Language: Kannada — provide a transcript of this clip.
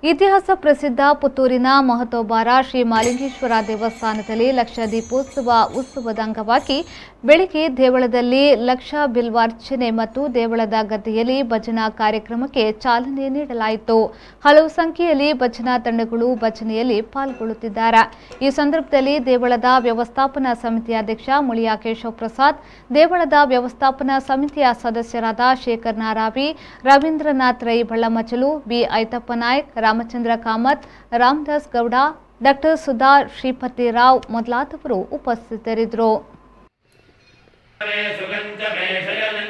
ಇತಿಹಾಸ ಪ್ರಸಿದ್ಧ ಪುತ್ತೂರಿನ ಮಹತೋಬಾರ ಶ್ರೀ ಮಾಲಿಂಗೇಶ್ವರ ದೇವಸ್ಥಾನದಲ್ಲಿ ಲಕ್ಷ ದೀಪೋತ್ಸವ ಉತ್ಸವದ ಅಂಗವಾಗಿ ಬೆಳಿಗ್ಗೆ ದೇವಳದಲ್ಲಿ ಲಕ್ಷ ಬಿಲ್ವಾರ್ಚನೆ ಮತ್ತು ದೇವಳದ ಗದ್ದೆಯಲ್ಲಿ ಭಜನಾ ಕಾರ್ಯಕ್ರಮಕ್ಕೆ ಚಾಲನೆ ನೀಡಲಾಯಿತು ಹಲವು ಸಂಖ್ಯೆಯಲ್ಲಿ ಭಜನಾ ತಂಡಗಳು ಭಜನೆಯಲ್ಲಿ ಪಾಲ್ಗೊಳ್ಳುತ್ತಿದ್ದಾರೆ ಈ ಸಂದರ್ಭದಲ್ಲಿ ದೇವಳದ ವ್ಯವಸ್ಥಾಪನಾ ಸಮಿತಿ ಅಧ್ಯಕ್ಷ ಮುಳಿಯಾ ಕೇಶವ್ ಪ್ರಸಾದ್ ದೇವಳದ ವ್ಯವಸ್ಥಾಪನಾ ಸಮಿತಿಯ ಸದಸ್ಯರಾದ ಶೇಖರ್ ನಾರಾವಿ ರವೀಂದ್ರನಾಥ್ ರೈ ಬಳ್ಳಮಚಲು ಬಿ ಐತಪ್ಪ ನಾಯ್ಕ್ ರಾಮಚಂದ್ರ ಕಾಮತ್ ರಾಮದಾಸ್ ಗೌಡ ಡಾಕ್ಟರ್ ಸುಧಾ ಶ್ರೀಪತಿ ರಾವ್ ಮೊದಲಾದವರು ಉಪಸ್ಥಿತರಿದ್ದರು ಸುಗಂಧ ಮೇಷಯನ